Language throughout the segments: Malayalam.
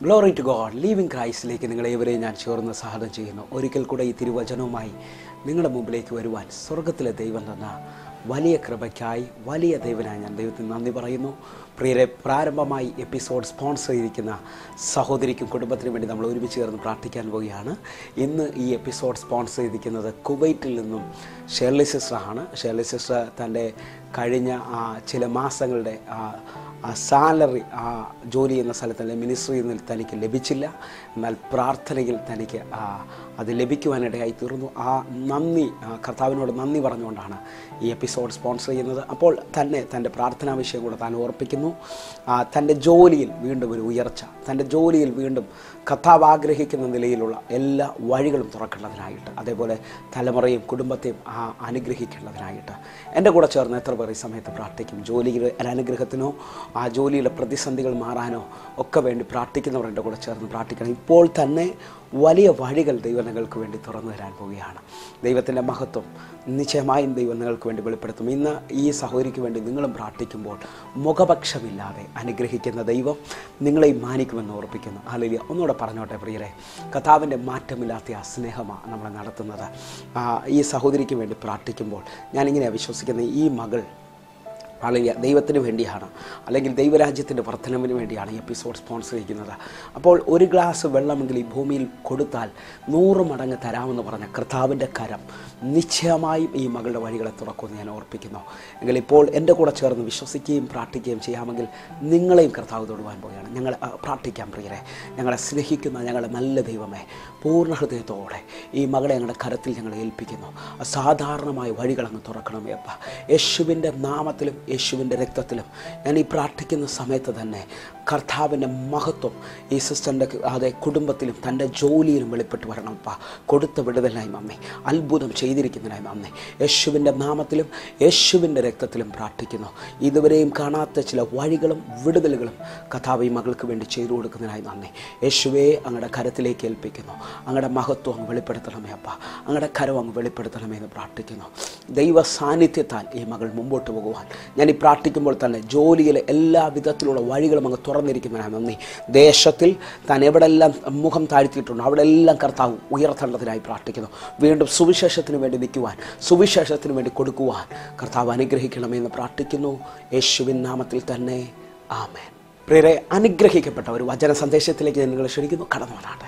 ഗ്ലോറി ടു ഗോഡ് ലീവിങ് ക്രൈസ്റ്റിലേക്ക് നിങ്ങളെ ഇവരെയും ഞാൻ ചേർന്ന് സ്വാഗതം ചെയ്യുന്നു ഒരിക്കൽ കൂടെ ഈ തിരുവചനവുമായി നിങ്ങളുടെ മുമ്പിലേക്ക് വരുവാൻ സ്വർഗത്തിലെ ദൈവം തന്ന വലിയ കൃപയ്ക്കായി വലിയ ദൈവനായി ഞാൻ ദൈവത്തിന് നന്ദി പറയുന്നു പ്രിയരെ പ്രാരംഭമായി എപ്പിസോഡ് സ്പോൺസർ ചെയ്തിരിക്കുന്ന സഹോദരിക്കും കുടുംബത്തിനും വേണ്ടി നമ്മൾ ഒരുമിച്ച് ചേർന്ന് പ്രാർത്ഥിക്കാൻ പോവുകയാണ് ഇന്ന് ഈ എപ്പിസോഡ് സ്പോൺസർ ചെയ്തിരിക്കുന്നത് കുവൈറ്റിൽ നിന്നും ഷേർലി സിസ്റ്ററാണ് ഷേർലി സിസ്റ്റർ തൻ്റെ കഴിഞ്ഞ ആ, ചില മാസങ്ങളുടെ ആ, ആ സാലറി ആ ജോലി ചെയ്യുന്ന സ്ഥലത്ത് അല്ലെങ്കിൽ മിനിസ്ട്രിയിൽ നിന്ന് തനിക്ക് ലഭിച്ചില്ല എന്നാൽ പ്രാർത്ഥനയിൽ തനിക്ക് ആ, അത് ലഭിക്കുവാനിടയായി തീർന്നു ആ നന്ദി ആ, കർത്താവിനോട് നന്ദി പറഞ്ഞുകൊണ്ടാണ് ഈ എപ്പിസോഡ് സ്പോൺസർ ചെയ്യുന്നത് അപ്പോൾ തന്നെ തൻ്റെ പ്രാർത്ഥനാ വിഷയം കൂടെ താൻ ഓർപ്പിക്കുന്നു ആ, തൻ്റെ ജോലിയിൽ വീണ്ടും ഒരു ഉയർച്ച തൻ്റെ ജോലിയിൽ വീണ്ടും കർത്താവ് ആഗ്രഹിക്കുന്ന നിലയിലുള്ള എല്ലാ വഴികളും തുറക്കേണ്ടതിനായിട്ട് അതേപോലെ തലമുറയും കുടുംബത്തെയും ആ അനുഗ്രഹിക്കേണ്ടതിനായിട്ട് എൻ്റെ കൂടെ ചേർന്ന് എത്ര പേർ ഈ സമയത്ത് പ്രാർത്ഥിക്കും ജോലിയിൽ ഒരു അനുഗ്രഹത്തിനോ ആ ജോലിയിലെ പ്രതിസന്ധികൾ മാറാനോ ഒക്കെ വേണ്ടി പ്രാർത്ഥിക്കുന്നവർ എൻ്റെ കൂടെ ചേർന്ന് പ്രാർത്ഥിക്കണം ഇപ്പോൾ തന്നെ വലിയ വഴികൾ ദൈവം നിങ്ങൾക്ക് വേണ്ടി തുറന്നു തരാൻ പോവുകയാണ് ദൈവത്തിൻ്റെ മഹത്വം നിശ്ചയമായും ദൈവം നിങ്ങൾക്ക് വേണ്ടി വെളിപ്പെടുത്തും ഇന്ന് ഈ സഹോദരിക്ക് വേണ്ടി നിങ്ങളും പ്രാർത്ഥിക്കുമ്പോൾ മുഖപക്ഷമില്ലാതെ അനുഗ്രഹിക്കുന്ന ദൈവം നിങ്ങളെയും മാനിക്കുമെന്ന് ഓർപ്പിക്കുന്നു അല്ലെങ്കിൽ ഒന്നുകൂടെ പറഞ്ഞോട്ടെ പ്രിയരെ കഥാവിൻ്റെ മാറ്റമില്ലാത്ത ആ സ്നേഹമാണ് നമ്മളെ നടത്തുന്നത് ആ, ഈ സഹോദരിക്ക് വേണ്ടി പ്രാർത്ഥിക്കുമ്പോൾ ഞാനിങ്ങനെയാണ് വിശ്വസിക്കുന്നത് ഈ മകൾ അല്ലെങ്കിൽ ദൈവത്തിന് വേണ്ടിയാണ് അല്ലെങ്കിൽ ദൈവരാജ്യത്തിൻ്റെ വർധനവിന് വേണ്ടിയാണ് ഈ എപ്പിസോഡ് സ്പോൺസർ ചെയ്യുന്നത് അപ്പോൾ ഒരു ഗ്ലാസ് വെള്ളമെങ്കിൽ ഈ ഭൂമിയിൽ കൊടുത്താൽ നൂറ് മടങ്ങ് തരാമെന്ന് പറഞ്ഞ കർത്താവിൻ്റെ കരം നിശ്ചയമായും ഈ മകളുടെ വഴികളെ തുറക്കുമെന്ന് ഞാൻ ഓർപ്പിക്കുന്നു എങ്കിൽ ഇപ്പോൾ എൻ്റെ കൂടെ ചേർന്ന് വിശ്വസിക്കുകയും പ്രാർത്ഥിക്കുകയും ചെയ്യാമെങ്കിൽ നിങ്ങളെയും കർത്താവ് തൊടുവാൻ പോവുകയാണ് ഞങ്ങൾ ആ, പ്രാർത്ഥിക്കാം പ്രിയരെ ഞങ്ങളെ സ്നേഹിക്കുന്ന ഞങ്ങളുടെ നല്ല ദൈവമേ പൂർണ്ണ ഹൃദയത്തോടെ ഈ മകളെ ഞങ്ങളുടെ കരത്തിൽ ഞങ്ങൾ ഏൽപ്പിക്കുന്നു അസാധാരണമായ വഴികൾ അങ്ങ് തുറക്കണമേ അപ്പ യേശുവിൻ്റെ നാമത്തിലും യേശുവിൻ്റെ രക്തത്തിലും ഞാൻ ഈ പ്രാർത്ഥിക്കുന്ന സമയത്ത് തന്നെ കർത്താവിൻ്റെ മഹത്വം ഈ സിസ്റ്ററിൻ്റെ അതെ കുടുംബത്തിലും തൻ്റെ ജോലിയിലും വെളിപ്പെട്ട് വരണം അപ്പ കൊടുത്ത വിടുതലായി മമ്മി അത്ഭുതം ചെയ്തിരിക്കുന്നതിനായി മമ്മി യേശുവിൻ്റെ നാമത്തിലും യേശുവിൻ്റെ രക്തത്തിലും പ്രാർത്ഥിക്കുന്നു ഇതുവരെയും കാണാത്ത ചില വഴികളും വിടുതലുകളും കഥാവ് ഈ മകൾക്ക് വേണ്ടി ചെയ്തു കൊടുക്കുന്നതിനായി നന്ദി യേശുവേ അങ്ങയുടെ കരത്തിലേക്ക് ഏൽപ്പിക്കുന്നു അങ്ങയുടെ മഹത്വം അങ്ങ് വെളിപ്പെടുത്തണമേ അപ്പ അങ്ങയുടെ കരം അങ്ങ് വെളിപ്പെടുത്തണമേ എന്ന് പ്രാർത്ഥിക്കുന്നു ദൈവ സാന്നിധ്യത്താൽ ഈ മകൾ മുമ്പോട്ട് പോകുവാൻ ഞാൻ ഈ പ്രാർത്ഥിക്കുമ്പോൾ തന്നെ ജോലിയിലെ എല്ലാ വിധത്തിലുള്ള വഴികളും അങ്ങ് തുറന്നിരിക്കുന്നതിനായി നന്ദി ദേശത്തിൽ താൻ എവിടെല്ലാം മുഖം താഴ്ത്തിയിട്ടുണ്ടോ അവിടെ എല്ലാം കർത്താവ് ഉയർത്തേണ്ടതിനായി പ്രാർത്ഥിക്കുന്നു വീണ്ടും സുവിശേഷത്തിന് വേണ്ടി നിൽക്കുവാൻ സുവിശേഷത്തിന് വേണ്ടി കൊടുക്കുവാൻ കർത്താവ് അനുഗ്രഹിക്കണമെന്ന് പ്രാർത്ഥിക്കുന്നു യേശുവിൻ നാമത്തിൽ തന്നെ ആമേൻ പ്രിയരെ അനുഗ്രഹിക്കപ്പെട്ട ഒരു വചന സന്ദേശത്തിലേക്ക് ഞാൻ നിങ്ങളെ ക്ഷണിക്കുന്നു കടന്നു വന്നാട്ടെ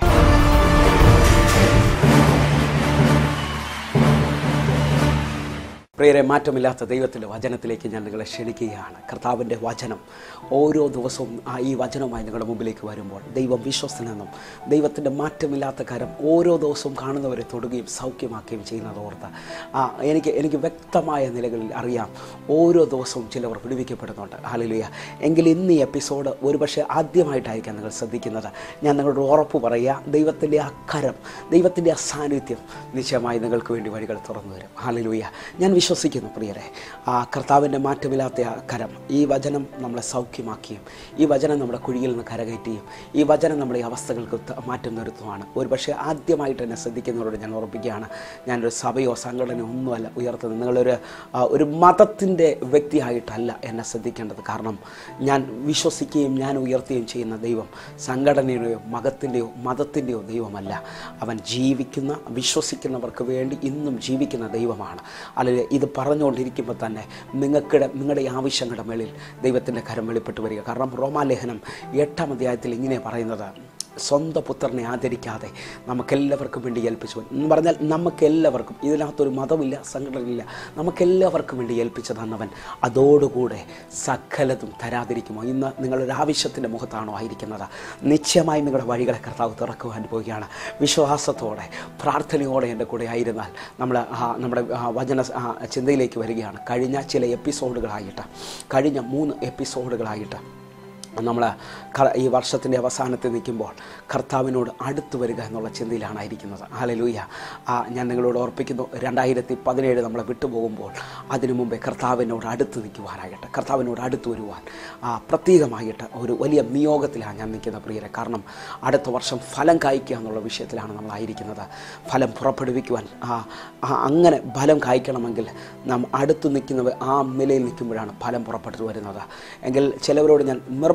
പ്രിയരെ മാറ്റമില്ലാത്ത ദൈവത്തിൻ്റെ വചനത്തിലേക്ക് ഞാൻ നിങ്ങളെ ക്ഷണിക്കുകയാണ് കർത്താവിൻ്റെ വചനം ഓരോ ദിവസവും ആ ഈ വചനവുമായി നിങ്ങളുടെ മുമ്പിലേക്ക് വരുമ്പോൾ ദൈവം വിശ്വസ്തനെന്നും ദൈവത്തിൻ്റെ മാറ്റമില്ലാത്ത കാര്യം ഓരോ ദിവസവും കാണുന്നവരെ തൊടുകയും സൗഖ്യമാക്കുകയും ചെയ്യുന്നത് ഓർത്ത് ആ എനിക്ക് എനിക്ക് വ്യക്തമായ നിലകളിൽ അറിയാം ഓരോ ദിവസവും ചിലവർ വിടുവിക്കപ്പെടുന്നുണ്ട് ഹാലലുയ എങ്കിൽ ഇന്ന് ഈ എപ്പിസോഡ് ഒരുപക്ഷെ ആദ്യമായിട്ടായിരിക്കാം നിങ്ങൾ ശ്രദ്ധിക്കുന്നത് ഞാൻ നിങ്ങളോട് ഉറപ്പ് പറയുക ദൈവത്തിൻ്റെ ആ കരം ദൈവത്തിൻ്റെ ആ സാന്നിധ്യം നിശ്ചയമായി നിങ്ങൾക്ക് വേണ്ടി വഴികൾ തുറന്നു തരും ഹാലലുയ ഞാൻ വിശ്വസിക്കുന്നു പ്രിയരെ ആ കർത്താവിൻ്റെ മാറ്റമില്ലാത്ത ആ കരം ഈ വചനം നമ്മളെ സൗഖ്യമാക്കിയും ഈ വചനം നമ്മുടെ കുഴിയിൽ നിന്ന് കരകയറ്റിയും ഈ വചനം നമ്മുടെ ഈ അവസ്ഥകൾക്ക് ത- മാറ്റം വരുത്തുവാണ് ഒരുപക്ഷെ ആദ്യമായിട്ട് എന്നെ ശ്രദ്ധിക്കുന്നവരോട് ഞാൻ ഉറപ്പിക്കുകയാണ് ഞാനൊരു സഭയോ സംഘടനയോ ഒന്നുമല്ല ഉയർത്തുന്നത് നിങ്ങളൊരു ആ, ഒരു മതത്തിൻ്റെ വ്യക്തിയായിട്ടല്ല എന്നെ ശ്രദ്ധിക്കേണ്ടത് കാരണം ഞാൻ വിശ്വസിക്കുകയും ഞാൻ ഉയർത്തുകയും ചെയ്യുന്ന ദൈവം സംഘടനയുടെയോ മതത്തിൻ്റെയോ മതത്തിൻ്റെയോ ദൈവമല്ല അവൻ ജീവിക്കുന്ന വിശ്വസിക്കുന്നവർക്ക് വേണ്ടി ഇന്നും ജീവിക്കുന്ന ദൈവമാണ് അല്ലെങ്കിൽ ഇത് പറഞ്ഞുകൊണ്ടിരിക്കുമ്പോൾ തന്നെ നിങ്ങൾക്ക് നിങ്ങളുടെ ഈ ആവശ്യങ്ങളുടെ മേളിൽ ദൈവത്തിൻ്റെ കരം വെളിപ്പെട്ട് വരിക കാരണം റോമാലേഖനം എട്ടാം അധ്യായത്തിൽ ഇങ്ങനെ പറയുന്നത് സ്വന്തം പുത്രനെ ആദരിക്കാതെ നമുക്കെല്ലാവർക്കും വേണ്ടി ഏൽപ്പിച്ചു എന്ന് പറഞ്ഞാൽ നമുക്കെല്ലാവർക്കും ഇതിനകത്തൊരു മതമില്ല സംഘടനയില്ല നമുക്കെല്ലാവർക്കും വേണ്ടി ഏൽപ്പിച്ചു തന്നവൻ അതോടുകൂടെ സകലതും തരാതിരിക്കുമോ ഇന്ന് നിങ്ങളൊരു ആവശ്യത്തിൻ്റെ മുഖത്താണോ ആയിരിക്കുന്നത് നിശ്ചയമായും നിങ്ങളുടെ വഴികളെ കർത്താവ് തുറക്കുവാൻ പോവുകയാണ് വിശ്വാസത്തോടെ പ്രാർത്ഥനയോടെ എൻ്റെ കൂടെ ആയിരുന്നാൽ നമ്മൾ ആ, നമ്മുടെ ആ, വചന ആ, ചിന്തയിലേക്ക് വരികയാണ് കഴിഞ്ഞ ചില എപ്പിസോഡുകളായിട്ട് കഴിഞ്ഞ മൂന്ന് എപ്പിസോഡുകളായിട്ട് നമ്മൾ ഈ വർഷത്തിൻ്റെ അവസാനത്തിൽ നിൽക്കുമ്പോൾ കർത്താവിനോട് അടുത്ത് വരിക എന്നുള്ള ചിന്തയിലാണ് ഇരിക്കുന്നത് ഹാലലൂയ ആ ഞാൻ നിങ്ങളോട് ഓർപ്പിക്കുന്നു രണ്ടായിരത്തി പതിനേഴ് നമ്മളെ വിട്ടുപോകുമ്പോൾ അതിനു മുമ്പേ കർത്താവിനോട് അടുത്ത് നിൽക്കുവാനായിട്ട് കർത്താവിനോട് അടുത്ത് വരുവാൻ ആ പ്രത്യേകമായിട്ട് ഒരു വലിയ നിയോഗത്തിലാണ് ഞാൻ നിൽക്കുന്ന പ്രിയരെ കാരണം അടുത്ത വർഷം ഫലം കായ്ക്കുക എന്നുള്ള വിഷയത്തിലാണ് നമ്മളായിരിക്കുന്നത് ഫലം പുറപ്പെടുവിക്കുവാൻ ആ ആ അങ്ങനെ ഫലം കായ്ക്കണമെങ്കിൽ നാം അടുത്ത് നിൽക്കുന്നവർ ആ നിലയിൽ നിൽക്കുമ്പോഴാണ് ഫലം പുറപ്പെട്ടു വരുന്നത് എങ്കിൽ ചിലവരോട് ഞാൻ നിർബന്ധം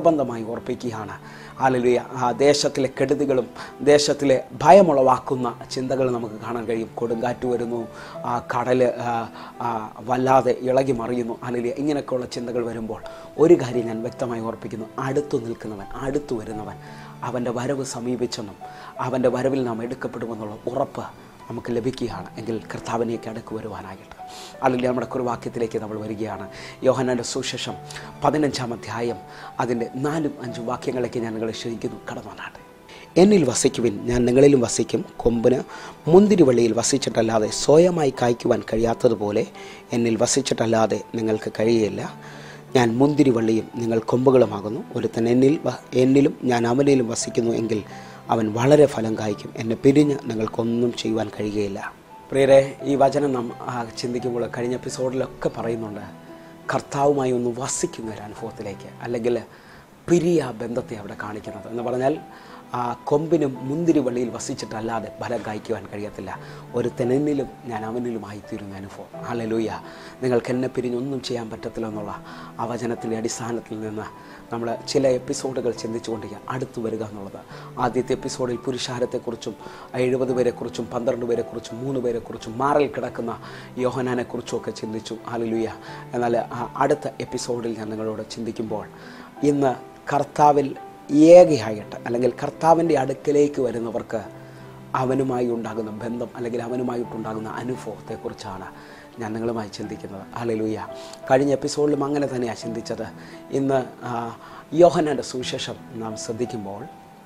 നിർബന്ധമായി ഓർപ്പിക്കുകയാണ് ആലലുയ ആ ദേശത്തിലെ കെടുതികളും ദേശത്തിലെ ഭയമുളവാക്കുന്ന ചിന്തകൾ നമുക്ക് കാണാൻ കഴിയും കൊടുങ്കാറ്റ് വരുന്നു ആ കടൽ ആ, ആ, വല്ലാതെ ഇളകി മറിയുന്നു ആലലുയ ഇങ്ങനെയൊക്കെയുള്ള ചിന്തകൾ വരുമ്പോൾ ഒരു കാര്യം ഞാൻ വ്യക്തമായി ഓർപ്പിക്കുന്നു അടുത്തു നിൽക്കുന്നവൻ അടുത്തു വരുന്നവൻ അവൻ്റെ വരവ് സമീപിച്ചെന്നും അവൻ്റെ വരവിൽ നാം എടുക്കപ്പെടുമെന്നുള്ള ഉറപ്പ് നമുക്ക് ലഭിക്കുകയാണ് എങ്കിൽ കർത്താവിനേക്ക് അടുക്ക് വരുവാനായിട്ട് അല്ലെങ്കിൽ നമ്മുടെ കുറുവാക്യത്തിലേക്ക് നമ്മൾ വരികയാണ് യോഹനാൻ്റെ സുശേഷം പതിനഞ്ചാം അധ്യായം അതിൻ്റെ നാലും അഞ്ചും വാക്യങ്ങളിലേക്ക് ഞാൻ നിങ്ങളെ ക്ഷണിക്കുന്നു കടന്നാട്ടെ എന്നിൽ വസിക്കുവിൻ ഞാൻ നിങ്ങളിലും വസിക്കും കൊമ്പിന് മുന്തിരിവള്ളിയിൽ വസിച്ചിട്ടല്ലാതെ സ്വയമായി കായ്ക്കുവാൻ കഴിയാത്തതുപോലെ എന്നിൽ വസിച്ചിട്ടല്ലാതെ നിങ്ങൾക്ക് കഴിയില്ല ഞാൻ മുന്തിരിവള്ളിയും നിങ്ങൾ കൊമ്പുകളുമാകുന്നു ഒരുത്തൻ എന്നിൽ വ- എന്നിലും ഞാൻ അവനിലും വസിക്കുന്നു എങ്കിൽ അവൻ വളരെ ഫലം കായ്ക്കും എന്നെ പിരിഞ്ഞ് നിങ്ങൾക്കൊന്നും ചെയ്യുവാൻ കഴിയുകയില്ല പ്രിയരെ ഈ വചനം നാം ആ, ചിന്തിക്കുമ്പോൾ കഴിഞ്ഞ എപ്പിസോഡിലൊക്കെ പറയുന്നുണ്ട് കർത്താവുമായി ഒന്ന് വസിക്കുന്ന ഒരു അനുഭവത്തിലേക്ക് അല്ലെങ്കിൽ പിരിയ ബന്ധത്തെ അവിടെ കാണിക്കുന്നത് എന്ന് പറഞ്ഞാൽ ആ കൊമ്പിനും മുന്തിരി വള്ളിയിൽ വസിച്ചിട്ടല്ലാതെ ഫലം കായ്ക്കുവാൻ കഴിയത്തില്ല ഒരു തെനന്നിലും ഞാൻ അവനിലുമായി തീരുന്ന അനുഭവം ഹല്ലേലൂയ നിങ്ങൾക്ക് എന്നെ പിരിഞ്ഞൊന്നും ചെയ്യാൻ പറ്റത്തില്ല എന്നുള്ള ആ വചനത്തിൻ്റെ അടിസ്ഥാനത്തിൽ നിന്ന് നമ്മൾ ചില എപ്പിസോഡുകൾ ചിന്തിച്ചുകൊണ്ടിരിക്കുക അടുത്തു വരിക എന്നുള്ളത് ആദ്യത്തെ എപ്പിസോഡിൽ പുരുഷാരത്തെക്കുറിച്ചും എഴുപത് പേരെക്കുറിച്ചും പന്ത്രണ്ട് പേരെക്കുറിച്ചും മൂന്ന് പേരെക്കുറിച്ചും മാറിൽ കിടക്കുന്ന യോഹനാനെക്കുറിച്ചും ഒക്കെ ചിന്തിച്ചു ഹാലലുയ എന്നാൽ ആ അടുത്ത എപ്പിസോഡിൽ ഞാൻ നിങ്ങളോട് ചിന്തിക്കുമ്പോൾ ഇന്ന് കർത്താവിൽ ഏകയായിട്ട് അല്ലെങ്കിൽ കർത്താവിൻ്റെ അടുക്കലേക്ക് വരുന്നവർക്ക് അവനുമായി ഉണ്ടാകുന്ന ബന്ധം അല്ലെങ്കിൽ അവനുമായിട്ടുണ്ടാകുന്ന അനുഭവത്തെക്കുറിച്ചാണ് ഞാൻ നിങ്ങളുമായി ചിന്തിക്കുന്നത് ഹല്ലേലൂയ കഴിഞ്ഞ എപ്പിസോഡിലും അങ്ങനെ തന്നെയാണ് ചിന്തിച്ചത് ഇന്ന് ആ, യോഹന്നാൻ്റെ സുവിശേഷം നാം ശ്രദ്ധിക്കുമ്പോൾ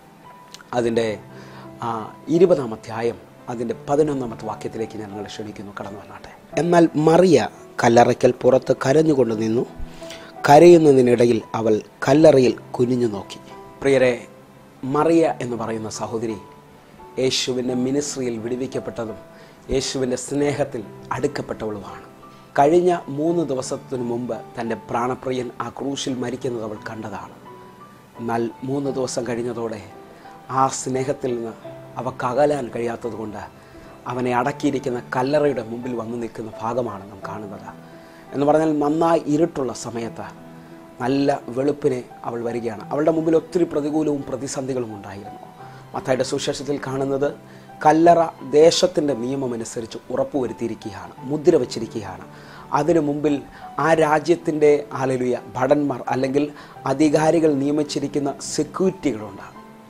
അതിൻ്റെ ആ, ഇരുപതാം അധ്യായം അതിൻ്റെ പതിനൊന്നാമത്തെ വാക്യത്തിലേക്ക് ഞാൻ നിങ്ങളെ ക്ഷണിക്കുന്നു കടന്നു വന്നാട്ടെ എന്നാൽ മറിയ കല്ലറയ്ക്കൽ പുറത്ത് കരഞ്ഞുകൊണ്ട് നിന്നു കരയുന്നതിനിടയിൽ അവൾ കല്ലറയിൽ കുനിഞ്ഞു നോക്കി പ്രിയരെ മറിയ എന്ന് പറയുന്ന സഹോദരി യേശുവിൻ്റെ മിനിസ്ട്രിയിൽ വിടുവിക്കപ്പെട്ടതും യേശുവിൻ്റെ സ്നേഹത്തിൽ അടുക്കപ്പെട്ടവളുമാണ് കഴിഞ്ഞ മൂന്ന് ദിവസത്തിനു മുമ്പ് തൻ്റെ പ്രാണപ്രിയൻ ആ ക്രൂശിൽ മരിക്കുന്നത് അവൾ കണ്ടതാണ് എന്നാൽ മൂന്ന് ദിവസം കഴിഞ്ഞതോടെ ആ സ്നേഹത്തിൽ നിന്ന് അവക്ക് അകലാൻ കഴിയാത്തതുകൊണ്ട് അവനെ അടക്കിയിരിക്കുന്ന കല്ലറയുടെ മുമ്പിൽ വന്നു നിൽക്കുന്ന ഭാഗമാണ് നാം കാണുന്നത് എന്ന് പറഞ്ഞാൽ നന്നായി ഇരുട്ടുള്ള സമയത്ത് നല്ല വെളുപ്പിനെ അവൾ വരികയാണ് അവളുടെ മുമ്പിൽ ഒത്തിരി പ്രതികൂലവും പ്രതിസന്ധികളും ഉണ്ടായിരുന്നു മത്തായുടെ സുശേഷത്തിൽ കാണുന്നത് കല്ലറ ദേശത്തിൻ്റെ നിയമമനുസരിച്ച് ഉറപ്പുവരുത്തിയിരിക്കുകയാണ് മുദ്ര വച്ചിരിക്കുകയാണ് അതിനു മുമ്പിൽ ആ രാജ്യത്തിൻ്റെ ആലലുയ ഭടന്മാർ അല്ലെങ്കിൽ അധികാരികൾ നിയമിച്ചിരിക്കുന്ന സെക്യൂരിറ്റികളുണ്ട്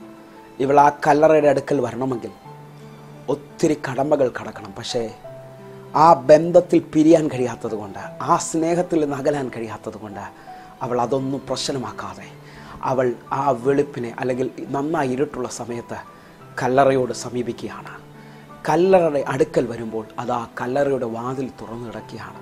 ഇവൾ ആ കല്ലറയുടെ അടുക്കൽ വരണമെങ്കിൽ ഒത്തിരി കടമ്പകൾ കടക്കണം പക്ഷേ ആ ബന്ധത്തിൽ പിരിയാൻ കഴിയാത്തത് കൊണ്ട് ആ സ്നേഹത്തിൽ നിന്ന് അകലാൻ കഴിയാത്തത് കൊണ്ട് അവൾ അതൊന്നും പ്രശ്നമാക്കാതെ അവൾ ആ വെളുപ്പിനെ അല്ലെങ്കിൽ നന്നായി ഇരുട്ടുള്ള സമയത്ത് കല്ലറയോട് സമീപിക്കുകയാണ് കല്ലറയുടെ അടുക്കൽ വരുമ്പോൾ അത് ആ കല്ലറയുടെ വാതിൽ തുറന്നു കിടക്കുകയാണ്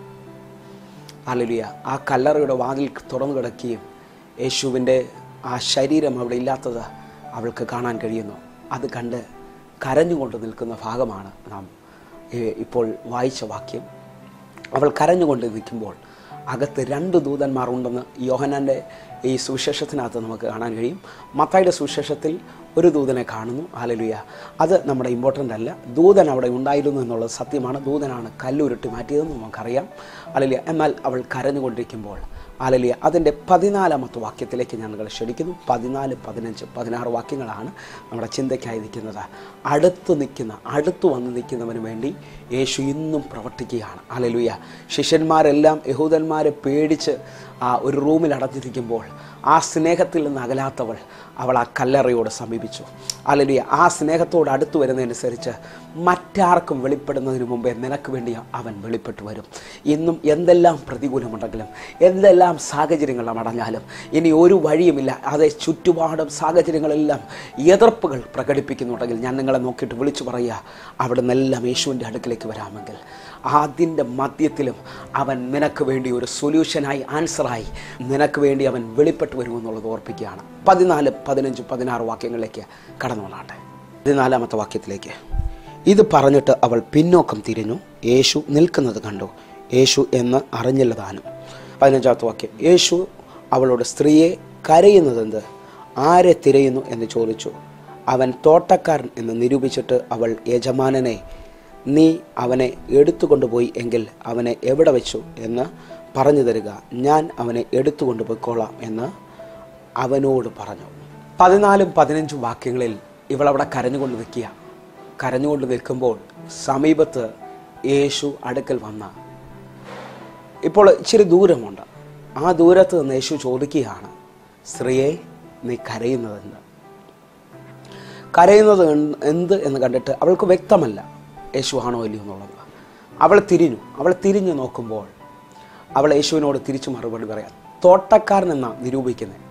അലലിയ ആ കല്ലറയുടെ വാതിൽ തുറന്നു കിടക്കുകയും യേശുവിൻ്റെ ആ ശരീരം അവിടെ ഇല്ലാത്തത് അവൾക്ക് കാണാൻ കഴിയുന്നു അത് കണ്ട് കരഞ്ഞുകൊണ്ട് നിൽക്കുന്ന ഭാഗമാണ് നാം ഏ, ഇപ്പോൾ വായിച്ച വാക്യം അവൾ കരഞ്ഞുകൊണ്ട് നിൽക്കുമ്പോൾ അകത്ത് രണ്ട് ദൂതന്മാർ ഉണ്ടെന്ന് യോഹനാൻ്റെ ഈ സുവിശേഷത്തിനകത്ത് നമുക്ക് കാണാൻ കഴിയും മത്തായിയുടെ സുവിശേഷത്തിൽ ഒരു ദൂതനെ കാണുന്നു ആലലുയ അത് നമ്മുടെ ഇമ്പോർട്ടൻ്റ് അല്ല ദൂതൻ അവിടെ ഉണ്ടായിരുന്നു എന്നുള്ളത് സത്യമാണ് ദൂതനാണ് കല്ലുരുട്ടി മാറ്റിയതെന്ന് നമുക്കറിയാം അലലിയ എന്നാൽ അവൾ കരഞ്ഞുകൊണ്ടിരിക്കുമ്പോൾ ആലലിയ അതിൻ്റെ പതിനാലാമത്തെ വാക്യത്തിലേക്ക് ഞാൻ നിങ്ങളെ ക്ഷണിക്കുന്നു പതിനാല് പതിനഞ്ച് പതിനാറ് വാക്യങ്ങളാണ് നമ്മുടെ ചിന്തയ്ക്കായി നിൽക്കുന്നത് അടുത്ത് നിൽക്കുന്ന അടുത്ത് വന്ന് നിൽക്കുന്നവന് വേണ്ടി യേശു ഇന്നും പ്രവർത്തിക്കുകയാണ് ആലലുയ ശിഷ്യന്മാരെല്ലാം യഹൂദന്മാരെ പേടിച്ച് ആ ഒരു റൂമിൽ അടഞ്ഞിരിക്കുമ്പോൾ ആ സ്നേഹത്തിൽ നിന്ന് അകലാത്തവൾ അവൾ ആ കല്ലറയോട് സമീപിച്ചു അല്ലെങ്കിൽ ആ സ്നേഹത്തോട് അടുത്തു വരുന്നതനുസരിച്ച് മറ്റാർക്കും വെളിപ്പെടുന്നതിന് മുമ്പേ നിനക്ക് വേണ്ടി അവൻ വെളിപ്പെട്ടു വരും ഇന്നും എന്തെല്ലാം പ്രതികൂലമുണ്ടെങ്കിലും എന്തെല്ലാം സാഹചര്യങ്ങൾ അടഞ്ഞാലും ഇനി ഒരു വഴിയുമില്ല അതേ ചുറ്റുപാടും സാഹചര്യങ്ങളെല്ലാം എതിർപ്പുകൾ പ്രകടിപ്പിക്കുന്നുണ്ടെങ്കിൽ ഞാൻ നിങ്ങളെ നോക്കിയിട്ട് വിളിച്ചു പറയുക അവിടെ നിന്നെല്ലാം യേശുവിൻ്റെ അടുക്കിലേക്ക് വരാമെങ്കിൽ അതിൻ്റെ മധ്യത്തിലും അവൻ നിനക്ക് വേണ്ടി ഒരു സൊല്യൂഷനായി ആൻസറായി നിനക്ക് വേണ്ടി അവൻ വെളിപ്പെട്ട് വരുമെന്നുള്ളത് ഓർപ്പിക്കുകയാണ് പതിനാല് പതിനഞ്ച് പതിനാറ് വാക്യങ്ങളിലേക്ക് കടന്നു വന്നാട്ടെ പതിനാലാമത്തെ വാക്യത്തിലേക്ക് ഇത് പറഞ്ഞിട്ട് അവൾ പിന്നോക്കം തിരിഞ്ഞു യേശു നിൽക്കുന്നത് കണ്ടു യേശു എന്ന് അറിഞ്ഞില്ല താനും പതിനഞ്ചാമത്തെ വാക്യം യേശു അവളോട് സ്ത്രീയെ കരയുന്നതെന്ത് ആരെ തിരയുന്നു എന്ന് ചോദിച്ചു അവൻ തോട്ടക്കാരൻ എന്ന് നിരൂപിച്ചിട്ട് അവൾ യജമാനനെ നീ അവനെ എടുത്തുകൊണ്ടുപോയി എങ്കിൽ അവനെ എവിടെ വെച്ചു എന്ന് പറഞ്ഞു തരിക ഞാൻ അവനെ എടുത്തുകൊണ്ടുപോയിക്കോളാം എന്ന് അവനോട് പറഞ്ഞു പതിനാലും പതിനഞ്ചും വാക്യങ്ങളിൽ ഇവളവിടെ കരഞ്ഞുകൊണ്ട് നിൽക്കുക കരഞ്ഞുകൊണ്ട് നിൽക്കുമ്പോൾ സമീപത്ത് യേശു അടുക്കൽ വന്ന ഇപ്പോൾ ഇച്ചിരി ദൂരമുണ്ട് ആ ദൂരത്ത് നിന്ന് യേശു ചോദിക്കുകയാണ് സ്ത്രീയെ നീ കരയുന്നതെന്ന് കരയുന്നത് എന്ത് എന്ത് എന്ന് കണ്ടിട്ട് അവൾക്ക് വ്യക്തമല്ല യേശു ആണോ ഇല്ലയോ എന്നുള്ളത് അവൾ തിരിഞ്ഞു അവൾ തിരിഞ്ഞു നോക്കുമ്പോൾ അവൾ യേശുവിനോട് തിരിച്ചു മറുപടി പറയാം തോട്ടക്കാരൻ എന്നാ നിരൂപിക്കുന്നത്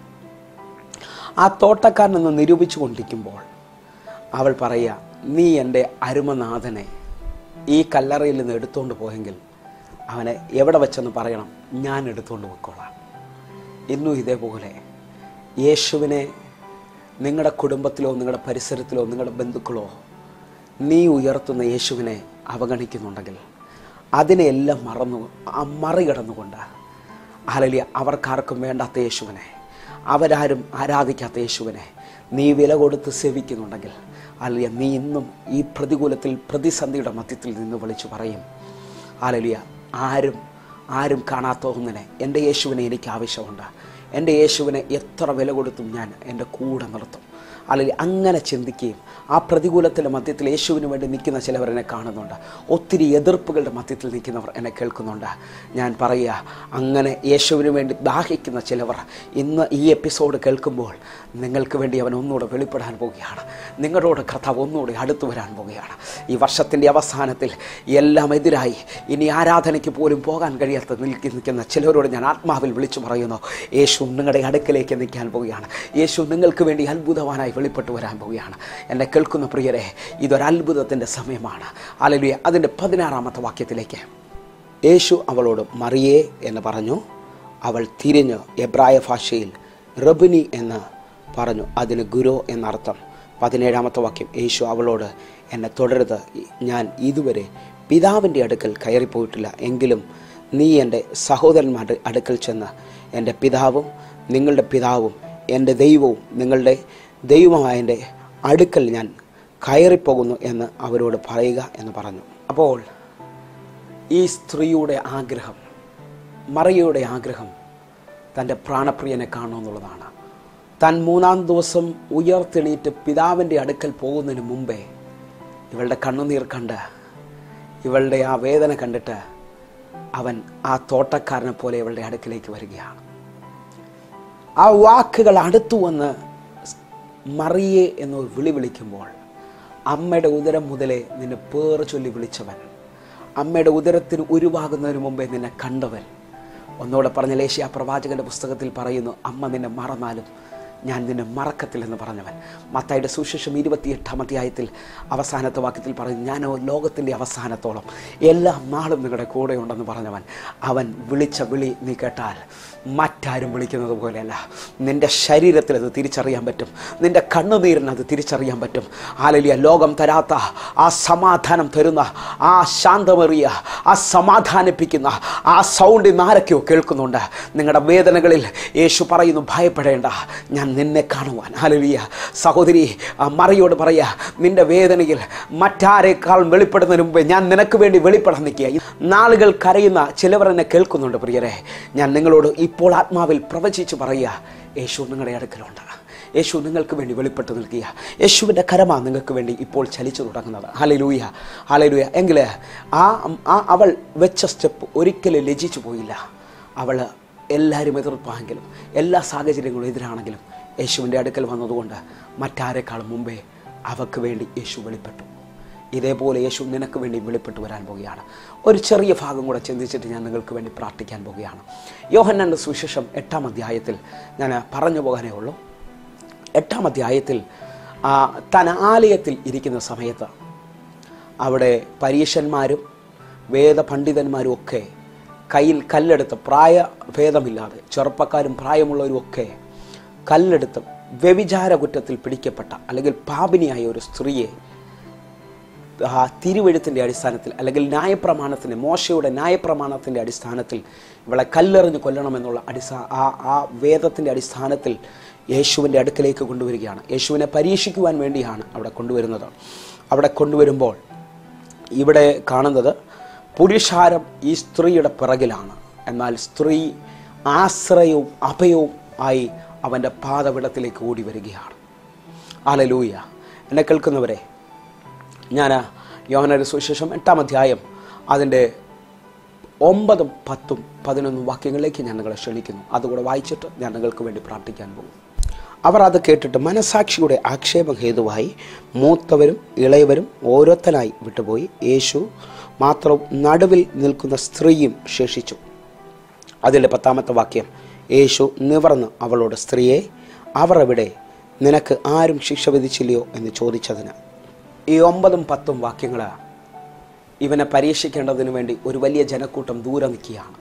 ആ തോട്ടക്കാരൻ എന്ന് നിരൂപിച്ചു കൊണ്ടിരിക്കുമ്പോൾ അവൾ പറയുക നീ എൻ്റെ അരുമനാഥനെ ഈ കല്ലറയിൽ നിന്ന് എടുത്തുകൊണ്ട് പോയെങ്കിൽ അവനെ എവിടെ വെച്ചെന്ന് പറയണം ഞാൻ എടുത്തുകൊണ്ട് പോയിക്കോളാം ഇന്നും ഇതേപോലെ യേശുവിനെ നിങ്ങളുടെ കുടുംബത്തിലോ നിങ്ങളുടെ പരിസരത്തിലോ നിങ്ങളുടെ ബന്ധുക്കളോ നീ ഉയർത്തുന്ന യേശുവിനെ അവഗണിക്കുന്നുണ്ടെങ്കിൽ അതിനെയെല്ലാം മറന്നു ആ മറികടന്നുകൊണ്ട് അലലിയ അവർക്കാർക്കും വേണ്ടാത്ത യേശുവിനെ അവരാരും ആരാധിക്കാത്ത യേശുവിനെ നീ വില കൊടുത്ത് സേവിക്കുന്നുണ്ടെങ്കിൽ അലിയ നീ ഇന്നും ഈ പ്രതികൂലത്തിൽ പ്രതിസന്ധിയുടെ മധ്യത്തിൽ നിന്ന് വിളിച്ചു പറയും ആലലിയ ആരും ആരും കാണാത്ത ഒന്നിനെ എൻ്റെ യേശുവിനെ എനിക്ക് ആവശ്യമുണ്ട് എൻ്റെ യേശുവിനെ എത്ര വില കൊടുത്തും ഞാൻ എൻ്റെ കൂടെ നിർത്തും അല്ലെങ്കിൽ അങ്ങനെ ചിന്തിക്കുകയും ആ പ്രതികൂലത്തിൻ്റെ മധ്യത്തിൽ യേശുവിന് വേണ്ടി നിൽക്കുന്ന ചിലവർ എന്നെ കാണുന്നുണ്ട് ഒത്തിരി എതിർപ്പുകളുടെ മധ്യത്തിൽ നിൽക്കുന്നവർ എന്നെ കേൾക്കുന്നുണ്ട് ഞാൻ പറയുക അങ്ങനെ യേശുവിന് വേണ്ടി ദാഹിക്കുന്ന ചിലവർ ഇന്ന് ഈ എപ്പിസോഡ് കേൾക്കുമ്പോൾ നിങ്ങൾക്ക് വേണ്ടി അവൻ ഒന്നുകൂടെ വെളിപ്പെടാൻ പോവുകയാണ് നിങ്ങളോട് കർത്താവ് ഒന്നുകൂടെ അടുത്തു വരാൻ പോവുകയാണ് ഈ വർഷത്തിൻ്റെ അവസാനത്തിൽ എല്ലാം എതിരായി ഇനി ആരാധനയ്ക്ക് പോലും പോകാൻ കഴിയാത്ത നിൽക്കി നിൽക്കുന്ന ചിലരോട് ഞാൻ ആത്മാവിൽ വിളിച്ചു പറയുന്നു യേശു നിങ്ങളുടെ അടുക്കലേക്ക് നിൽക്കാൻ പോവുകയാണ് യേശു നിങ്ങൾക്ക് വേണ്ടി അത്ഭുതവാനായി വെളിപ്പെട്ടു വരാൻ പോവുകയാണ് എന്നെ കേൾക്കുന്ന പ്രിയരെ ഇതൊരു അത്ഭുതത്തിൻ്റെ സമയമാണ് അലലുയ അതിൻ്റെ പതിനാറാമത്തെ വാക്യത്തിലേക്ക് യേശു അവളോട് മറിയേ എന്ന് പറഞ്ഞു അവൾ തിരിഞ്ഞ് എബ്രായ ഭാഷയിൽ റബിനി എന്ന് പറഞ്ഞു അതിന് ഗുരു എന്നർത്ഥം പതിനേഴാമത്തെ വാക്യം യേശു അവളോട് എന്നെ തുടരുത് ഞാൻ ഇതുവരെ പിതാവിൻ്റെ അടുക്കൽ കയറിപ്പോയിട്ടില്ല എങ്കിലും നീ എൻ്റെ സഹോദരന്മാരുടെ അടുക്കൽ ചെന്ന് എൻ്റെ പിതാവും നിങ്ങളുടെ പിതാവും എൻ്റെ ദൈവവും നിങ്ങളുടെ ദൈവമായ എൻ്റെ അടുക്കൽ ഞാൻ കയറിപ്പോകുന്നു എന്ന് അവരോട് പറയുക എന്ന് പറഞ്ഞു അപ്പോൾ ഈ സ്ത്രീയുടെ ആഗ്രഹം മറിയയുടെ ആഗ്രഹം തൻ്റെ പ്രാണപ്രിയനെ കാണുമെന്നുള്ളതാണ് താൻ മൂന്നാം ദിവസം ഉയർത്തെണീറ്റ് പിതാവിൻ്റെ അടുക്കൽ പോകുന്നതിന് മുമ്പേ ഇവളുടെ കണ്ണുനീർ കണ്ട് ഇവളുടെ ആ വേദന കണ്ടിട്ട് അവൻ ആ തോട്ടക്കാരനെ പോലെ ഇവളുടെ അടുക്കിലേക്ക് വരികയാണ് ആ വാക്കുകൾ അടുത്തു വന്ന് മറിയേ എന്ന് വിളി വിളിക്കുമ്പോൾ അമ്മയുടെ ഉദരം മുതലേ നിന്നെ പേർ ചൊല്ലി വിളിച്ചവൻ അമ്മയുടെ ഉദരത്തിന് ഉരുവാകുന്നതിന് മുമ്പേ നിന്നെ കണ്ടവൻ ഒന്നുകൂടെ പറഞ്ഞ ലേഷ്യ പ്രവാചകന്റെ പുസ്തകത്തിൽ പറയുന്നു അമ്മ നിന്നെ മറന്നാലും ഞാൻ നിന്നെ മറക്കത്തില്ലെന്ന് പറഞ്ഞവൻ മത്തായുടെ സുശേഷം ഇരുപത്തിയെട്ടാം അധ്യായത്തിൽ അവസാനത്തെ വാക്യത്തിൽ പറയുന്നു ഞാൻ ലോകത്തിൻ്റെ അവസാനത്തോളം എല്ലാ നാളും നിങ്ങളുടെ കൂടെ ഉണ്ടെന്ന് പറഞ്ഞവൻ അവൻ വിളിച്ച വിളി നീ കേട്ടാൽ മറ്റാരും വിളിക്കുന്നത് പോലെയല്ല നിന്റെ ശരീരത്തിൽ അത് തിരിച്ചറിയാൻ പറ്റും നിന്റെ കണ്ണുനീരിന് അത് തിരിച്ചറിയാൻ പറ്റും ആലലിയ ലോകം തരാത്ത ആ സമാധാനം തരുന്ന ആ ശാന്തമേറിയ ആ സമാധാനിപ്പിക്കുന്ന ആ സൗണ്ട് ഇന്ന് ആരൊക്കെയോ കേൾക്കുന്നുണ്ട് നിങ്ങളുടെ വേദനകളിൽ യേശു പറയുന്നു ഭയപ്പെടേണ്ട ഞാൻ നിന്നെ കാണുവാൻ ആലലിയ സഹോദരി ആ മറിയോട് പറയുക നിന്റെ വേദനയിൽ മറ്റാരേക്കാൾ വെളിപ്പെടുന്നതിന് മുമ്പേ ഞാൻ നിനക്ക് വേണ്ടി വെളിപ്പെടാൻ നിൽക്കുക നാളുകൾ കരയുന്ന ചിലവർ എന്നെ കേൾക്കുന്നുണ്ട് പ്രിയരെ ഞാൻ നിങ്ങളോട് ഇപ്പോൾ ആത്മാവിൽ പ്രവചിച്ച് പറയുക യേശു നിങ്ങളുടെ അടുക്കലുണ്ട് യേശു നിങ്ങൾക്ക് വേണ്ടി വെളിപ്പെട്ട് നിൽക്കുക യേശുവിൻ്റെ കരമാണ് നിങ്ങൾക്ക് വേണ്ടി ഇപ്പോൾ ചലിച്ചു തുടങ്ങുന്നത് ഹലലൂയ ഹലലൂയ എങ്കിൽ ആ ആ അവൾ വെച്ച സ്റ്റെപ്പ് ഒരിക്കലും ലജിച്ചു പോയില്ല അവൾ എല്ലാവരും എതിർപ്പാണെങ്കിലും എല്ലാ സാഹചര്യങ്ങളും എതിരാണെങ്കിലും യേശുവിൻ്റെ അടുക്കൽ വന്നതുകൊണ്ട് മറ്റാരെക്കാളും മുമ്പേ അവൾക്ക് വേണ്ടി യേശു വെളിപ്പെട്ടു ഇതേപോലെ യേശു നിനക്ക് വേണ്ടി വെളിപ്പെട്ട് വരാൻ പോവുകയാണ് ഒരു ചെറിയ ഭാഗം കൂടെ ചിന്തിച്ചിട്ട് ഞാൻ നിങ്ങൾക്ക് വേണ്ടി പ്രാർത്ഥിക്കാൻ പോവുകയാണ് യോഹന്നൻ്റെ സുശേഷം എട്ടാം അധ്യായത്തിൽ ഞാൻ പറഞ്ഞു പോകാനേ ഉള്ളൂ എട്ടാം അധ്യായത്തിൽ ആ, താൻ ആലയത്തിൽ ഇരിക്കുന്ന സമയത്ത് അവിടെ പരീശന്മാരും വേദപണ്ഡിതന്മാരും ഒക്കെ കയ്യിൽ കല്ലെടുത്ത് പ്രായഭേദമില്ലാതെ ചെറുപ്പക്കാരും പ്രായമുള്ളവരും ഒക്കെ കല്ലെടുത്ത് വ്യഭിചാര കുറ്റത്തിൽ പിടിക്കപ്പെട്ട അല്ലെങ്കിൽ പാപിനിയായ ഒരു സ്ത്രീയെ ആ തിരുവെഴുത്തിൻ്റെ അടിസ്ഥാനത്തിൽ അല്ലെങ്കിൽ ന്യായപ്രമാണത്തിൻ്റെ മോശയുടെ ന്യായപ്രമാണത്തിൻ്റെ അടിസ്ഥാനത്തിൽ ഇവളെ കല്ലെറിഞ്ഞ് കൊല്ലണമെന്നുള്ള അടിസ്ഥാ ആ ആ വേദത്തിൻ്റെ അടിസ്ഥാനത്തിൽ യേശുവിൻ്റെ അടുക്കലേക്ക് കൊണ്ടുവരികയാണ് യേശുവിനെ പരീക്ഷിക്കുവാൻ വേണ്ടിയാണ് അവിടെ കൊണ്ടുവരുന്നത് അവിടെ കൊണ്ടുവരുമ്പോൾ ഇവിടെ കാണുന്നത് പുരുഷാരം ഈ സ്ത്രീയുടെ പിറകിലാണ് എന്നാൽ സ്ത്രീ ആശ്രയവും അഭയവും ആയി അവൻ്റെ പാതവിടത്തിലേക്ക് ഓടി വരികയാണ് ആലലൂയ എന്നെ കേൾക്കുന്നവരെ ഞാൻ യോഹനയുടെ സുവിശേഷം എട്ടാം അധ്യായം അതിൻ്റെ ഒമ്പതും പത്തും പതിനൊന്നും വാക്യങ്ങളിലേക്ക് ഞാൻ നിങ്ങളെ ക്ഷണിക്കുന്നു അതുകൂടെ വായിച്ചിട്ട് ഞാൻ നിങ്ങൾക്ക് വേണ്ടി പ്രാർത്ഥിക്കാൻ പോകും അവർ അത് കേട്ടിട്ട് മനസാക്ഷിയുടെ ആക്ഷേപം ഹേതുവായി മൂത്തവരും ഇളയവരും ഓരോരുത്തനായി വിട്ടുപോയി യേശു മാത്രം നടുവിൽ നിൽക്കുന്ന സ്ത്രീയും ശേഷിച്ചു അതിൻ്റെ പത്താമത്തെ വാക്യം യേശു നിവർന്ന് അവളോട് സ്ത്രീയെ അവർ എവിടെ നിനക്ക് ആരും ശിക്ഷ വിധിച്ചില്ലയോ എന്ന് ചോദിച്ചതിന് ഈ ഒമ്പതും പത്തും വാക്യങ്ങൾ ഇവനെ പരീക്ഷിക്കേണ്ടതിന് വേണ്ടി ഒരു വലിയ ജനക്കൂട്ടം ദൂരെ നിൽക്കുകയാണ്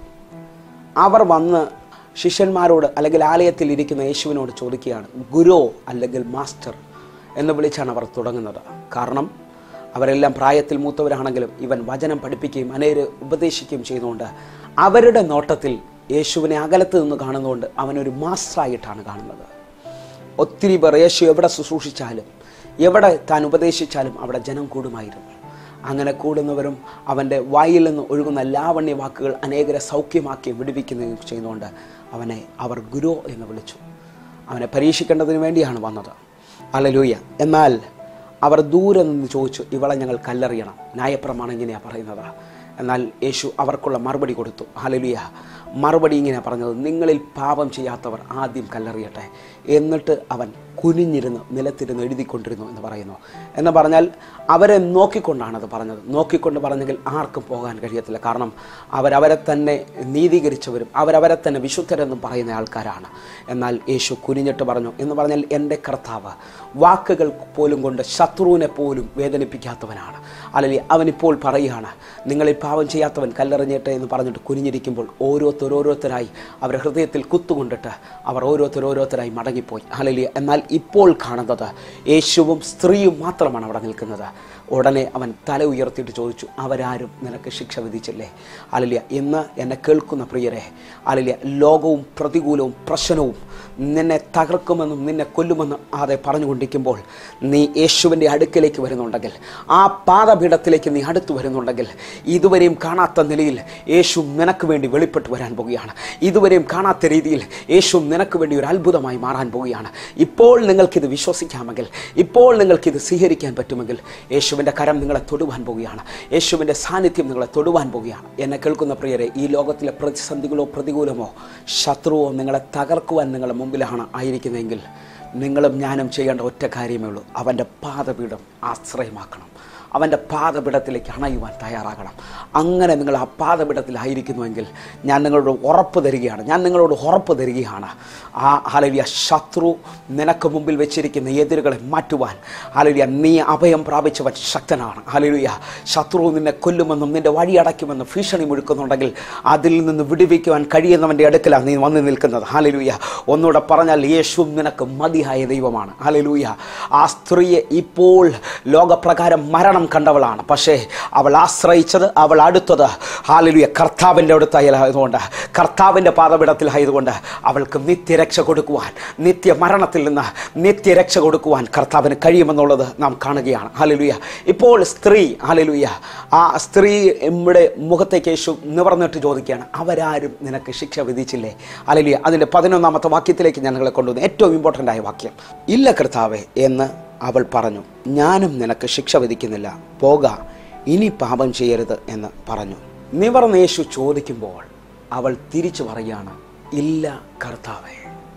അവർ വന്ന് ശിഷ്യന്മാരോട് അല്ലെങ്കിൽ ആലയത്തിൽ ഇരിക്കുന്ന യേശുവിനോട് ചോദിക്കുകയാണ് ഗുരു അല്ലെങ്കിൽ മാസ്റ്റർ എന്ന് വിളിച്ചാണ് അവർ തുടങ്ങുന്നത് കാരണം അവരെല്ലാം പ്രായത്തിൽ മൂത്തവരാണെങ്കിലും ഇവൻ വചനം പഠിപ്പിക്കുകയും അനേര് ഉപദേശിക്കുകയും ചെയ്യുന്നതുകൊണ്ട് അവരുടെ നോട്ടത്തിൽ യേശുവിനെ അകലത്ത് നിന്ന് കാണുന്നതുകൊണ്ട് അവനൊരു മാസ്റ്ററായിട്ടാണ് കാണുന്നത് ഒത്തിരി പേർ യേശു എവിടെ ശുശ്രൂഷിച്ചാലും എവിടെ താൻ ഉപദേശിച്ചാലും അവിടെ ജനം കൂടുമായിരുന്നു അങ്ങനെ കൂടുന്നവരും അവൻ്റെ വായിൽ നിന്ന് ഒഴുകുന്ന ലാവണ്യ വാക്കുകൾ അനേകരെ സൗഖ്യമാക്കി വിടുവിക്കുകയും ചെയ്യുന്നതുകൊണ്ട് അവനെ അവർ ഗുരു എന്ന് വിളിച്ചു അവനെ പരീക്ഷിക്കേണ്ടതിന് വേണ്ടിയാണ് വന്നത് അലലൂയ എന്നാൽ അവർ ദൂരെ നിന്ന് ചോദിച്ചു ഇവളെ ഞങ്ങൾ കല്ലെറിയണം ന്യായപ്രമാണം ഇങ്ങനെയാണ് പറയുന്നത് എന്നാൽ യേശു അവർക്കുള്ള മറുപടി കൊടുത്തു ഹലലുയ മറുപടി ഇങ്ങനെ പറഞ്ഞത് നിങ്ങളിൽ പാപം ചെയ്യാത്തവർ ആദ്യം കല്ലെറിയട്ടെ എന്നിട്ട് അവൻ കുനിഞ്ഞിരുന്ന് നിലത്തിരുന്ന് എഴുതിക്കൊണ്ടിരുന്നു എന്ന് പറയുന്നു എന്ന് പറഞ്ഞാൽ അവരെ നോക്കിക്കൊണ്ടാണ് അത് പറഞ്ഞത് നോക്കിക്കൊണ്ട് പറഞ്ഞെങ്കിൽ ആർക്കും പോകാൻ കഴിയത്തില്ല കാരണം അവരവരെ തന്നെ നീതീകരിച്ചവരും അവരവരെ തന്നെ വിശുദ്ധരെന്നും പറയുന്ന ആൾക്കാരാണ് എന്നാൽ യേശു കുനിഞ്ഞിട്ട് പറഞ്ഞു എന്ന് പറഞ്ഞാൽ എൻ്റെ കർത്താവ് വാക്കുകൾ പോലും കൊണ്ട് ശത്രുവിനെ പോലും വേദനിപ്പിക്കാത്തവനാണ് അല്ലെങ്കിൽ അവനിപ്പോൾ പറയുകയാണ് നിങ്ങളിൽ പാവം ചെയ്യാത്തവൻ കല്ലെറിഞ്ഞിട്ട് എന്ന് പറഞ്ഞിട്ട് കുനിഞ്ഞിരിക്കുമ്പോൾ ഓരോരുത്തരോരോരുത്തരായി അവരുടെ ഹൃദയത്തിൽ കുത്തുകൊണ്ടിട്ട് അവർ ഓരോരുത്തരോരോരുത്തരായി മടങ്ങിപ്പോയി അല്ലെങ്കിൽ എന്നാൽ ഇപ്പോൾ കാണുന്നത് യേശുവും സ്ത്രീയും മാത്രമാണ് അവിടെ നിൽക്കുന്നത് ഉടനെ അവൻ തല ഉയർത്തിയിട്ട് ചോദിച്ചു അവരാരും നിനക്ക് ശിക്ഷ വിധിച്ചില്ലേ അലലിയ ഇന്ന് എന്നെ കേൾക്കുന്ന പ്രിയരെ അലലിയ ലോകവും പ്രതികൂലവും പ്രശ്നവും നിന്നെ തകർക്കുമെന്നും നിന്നെ കൊല്ലുമെന്നും അതെ പറഞ്ഞുകൊണ്ടിരിക്കുമ്പോൾ നീ യേശുവിൻ്റെ അടുക്കലേക്ക് വരുന്നുണ്ടെങ്കിൽ ആ പാദപീഠത്തിലേക്ക് നീ അടുത്ത് വരുന്നുണ്ടെങ്കിൽ ഇതുവരെയും കാണാത്ത നിലയിൽ യേശു നിനക്ക് വേണ്ടി വെളിപ്പെട്ട് വരാൻ പോവുകയാണ് ഇതുവരെയും കാണാത്ത രീതിയിൽ യേശു നിനക്ക് വേണ്ടി ഒരു അത്ഭുതമായി മാറാൻ പോവുകയാണ് ഇപ്പോൾ നിങ്ങൾക്കിത് വിശ്വസിക്കാമെങ്കിൽ ഇപ്പോൾ നിങ്ങൾക്കിത് സ്വീകരിക്കാൻ പറ്റുമെങ്കിൽ യേശുവിൻ്റെ കരം നിങ്ങളെ തൊടുവാൻ പോവുകയാണ് യേശുവിൻ്റെ സാന്നിധ്യം നിങ്ങളെ തൊടുവാൻ പോവുകയാണ് എന്നെ കേൾക്കുന്ന പ്രിയരെ ഈ ലോകത്തിലെ പ്രതിസന്ധികളോ പ്രതികൂലമോ ശത്രുവോ നിങ്ങളെ തകർക്കുവാൻ നിങ്ങളുടെ മുമ്പിലാണ് ആയിരിക്കുന്നതെങ്കിൽ നിങ്ങളും ഞാനും ചെയ്യേണ്ട ഒറ്റ കാര്യമേ ഉള്ളൂ അവൻ്റെ പാദപീഠം ആശ്രയമാക്കണം അവൻ്റെ പാദപീഠത്തിലേക്ക് അണയുവാൻ തയ്യാറാകണം അങ്ങനെ നിങ്ങൾ ആ പാദപീഠത്തിലായിരിക്കുന്നുവെങ്കിൽ ഞാൻ നിങ്ങളോട് ഉറപ്പ് തരികയാണ് ഞാൻ നിങ്ങളോട് ഉറപ്പ് തരികയാണ് ആ ഹാലലിയ ശത്രു നിനക്ക് മുമ്പിൽ വെച്ചിരിക്കുന്ന എതിരുകളെ മാറ്റുവാൻ ഹാലലിയ നീ അഭയം പ്രാപിച്ചവൻ ശക്തനാണ് ഹാലലിയ ശത്രു നിന്നെ കൊല്ലുമെന്നും നിന്റെ വഴി അടയ്ക്കുമെന്നും ഭീഷണി മുഴുക്കുന്നുണ്ടെങ്കിൽ അതിൽ നിന്ന് വിടുവിക്കുവാൻ കഴിയുന്നവൻ്റെ അടുക്കലാണ് നീ വന്ന് നിൽക്കുന്നത് ഹാലലൂയ ഒന്നുകൂടെ പറഞ്ഞാൽ യേശു നിനക്ക് മതിയായ ദൈവമാണ് ഹാലലൂയ ആ സ്ത്രീയെ ഇപ്പോൾ ലോകപ്രകാരം മരണം കണ്ടവളാണ് പക്ഷേ അവൾ ആശ്രയിച്ചത് അവൾ അടുത്തത് ഹാലലൂയ കർത്താവിൻ്റെ അടുത്തായതുകൊണ്ട് കർത്താവിൻ്റെ പാതപിടത്തിലായതുകൊണ്ട് അവൾക്ക് നിത്യരക്ഷ കൊടുക്കുവാൻ നിത്യ മരണത്തിൽ നിന്ന് നിത്യരക്ഷ കൊടുക്കുവാൻ കർത്താവിന് കഴിയുമെന്നുള്ളത് നാം കാണുകയാണ് ഹാലലൂയ ഇപ്പോൾ സ്ത്രീ ഹാലലൂയ ആ സ്ത്രീയുടെ മുഖത്തേക്ക് യേശു നിവർന്നിട്ട് ചോദിക്കുകയാണ് അവരാരും നിനക്ക് ശിക്ഷ വിധിച്ചില്ലേ ഹാലലൂയ അതിൻ്റെ പതിനൊന്നാമത്തെ വാക്യത്തിലേക്ക് ഞാൻ നിങ്ങളെ കൊണ്ടുവന്നു ഏറ്റവും ഇമ്പോർട്ടൻ്റ് ആയ വാക്യം ഇല്ല കർത്താവേ എന്ന് അവൾ പറഞ്ഞു ഞാനും നിനക്ക് ശിക്ഷ വിധിക്കുന്നില്ല പോക ഇനി പാപം ചെയ്യരുത് എന്ന് പറഞ്ഞു നിവർന്ന് യേശു ചോദിക്കുമ്പോൾ അവൾ തിരിച്ചു പറയുകയാണ് ഇല്ല കർത്താവേ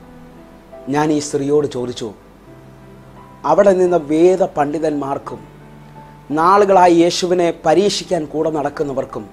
ഞാൻ ഈ സ്ത്രീയോട് ചോദിച്ചു അവിടെ നിന്ന് വേദ പണ്ഡിതന്മാർക്കും നാളുകളായി യേശുവിനെ പരീക്ഷിക്കാൻ കൂടെ നടക്കുന്നവർക്കും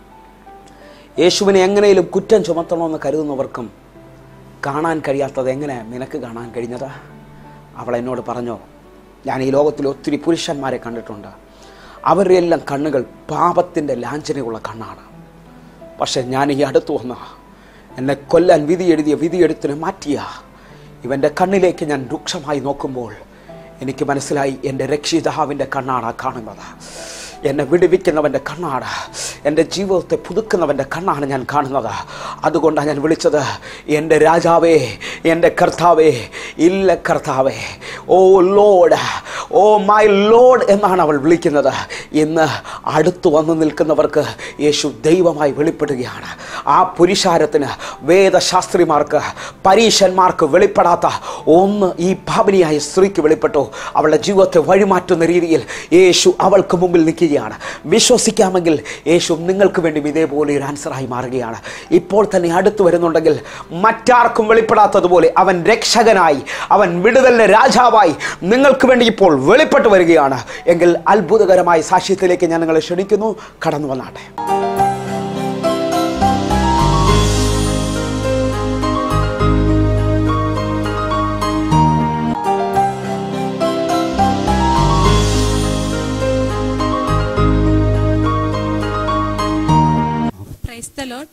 യേശുവിനെ എങ്ങനെയും കുറ്റം ചുമത്തണമെന്ന് കരുതുന്നവർക്കും കാണാൻ കഴിയാത്തത് എങ്ങനെ നിനക്ക് കാണാൻ കഴിഞ്ഞത് അവൾ എന്നോട് പറഞ്ഞോ ഞാൻ ഈ ലോകത്തിൽ ഒത്തിരി പുരുഷന്മാരെ കണ്ടിട്ടുണ്ട് അവരുടെ എല്ലാം കണ്ണുകൾ പാപത്തിൻ്റെ ലാഞ്ചനയുള്ള കണ്ണാണ് പക്ഷെ ഞാൻ ഈ അടുത്ത് വന്ന എന്നെ കൊല്ലാൻ വിധി എഴുതിയ വിധിയെഴുത്തിനെ മാറ്റിയ ഇവൻ്റെ കണ്ണിലേക്ക് ഞാൻ രൂക്ഷമായി നോക്കുമ്പോൾ എനിക്ക് മനസ്സിലായി എൻ്റെ രക്ഷിതാവിൻ്റെ കണ്ണാണ് ആ കാണുന്നത് എന്നെ വിടുവിക്കുന്നവൻ്റെ കണ്ണാണ് എൻ്റെ ജീവിതത്തെ പുതുക്കുന്നവൻ്റെ കണ്ണാണ് ഞാൻ കാണുന്നത് അതുകൊണ്ടാണ് ഞാൻ വിളിച്ചത് എൻ്റെ രാജാവേ എൻ്റെ കർത്താവേ ഇല്ല കർത്താവേ oh Lord oh my Lord എന്നാണ് അവൾ വിളിക്കുന്നത് ഇന്ന് അടുത്തു വന്നു നിൽക്കുന്നവർക്ക് യേശു ദൈവമായി വെളിപ്പെടുകയാണ് ആ പുരുഷാരത്തിന് വേദശാസ്ത്രിമാർക്ക് പരീശന്മാർക്ക് വെളിപ്പെടാത്ത ഒന്ന് ഈ ഭാവനിയായ സ്ത്രീക്ക് വെളിപ്പെട്ടു അവളുടെ ജീവിതത്തെ വഴിമാറ്റുന്ന രീതിയിൽ യേശു അവൾക്ക് മുമ്പിൽ നിൽക്കുകയാണ് വിശ്വസിക്കാമെങ്കിൽ യേശു നിങ്ങൾക്ക് വേണ്ടി ഇതേപോലെ ഒരു ആൻസറായി മാറുകയാണ് ഇപ്പോൾ തന്നെ അടുത്തു വരുന്നുണ്ടെങ്കിൽ മറ്റാർക്കും വെളിപ്പെടാത്തതുപോലെ അവൻ രക്ഷകനായി അവൻ വിടുതലിന് രാജാവായി നിങ്ങൾക്ക് വേണ്ടി ഇപ്പോൾ വെളിപ്പെട്ടു വരികയാണ് എങ്കിൽ അത്ഭുതകരമായ സാക്ഷ്യത്തിലേക്ക് ഞാൻ നിങ്ങളെ ക്ഷണിക്കുന്നു കടന്നു വന്നാട്ടെ Praise the Lord.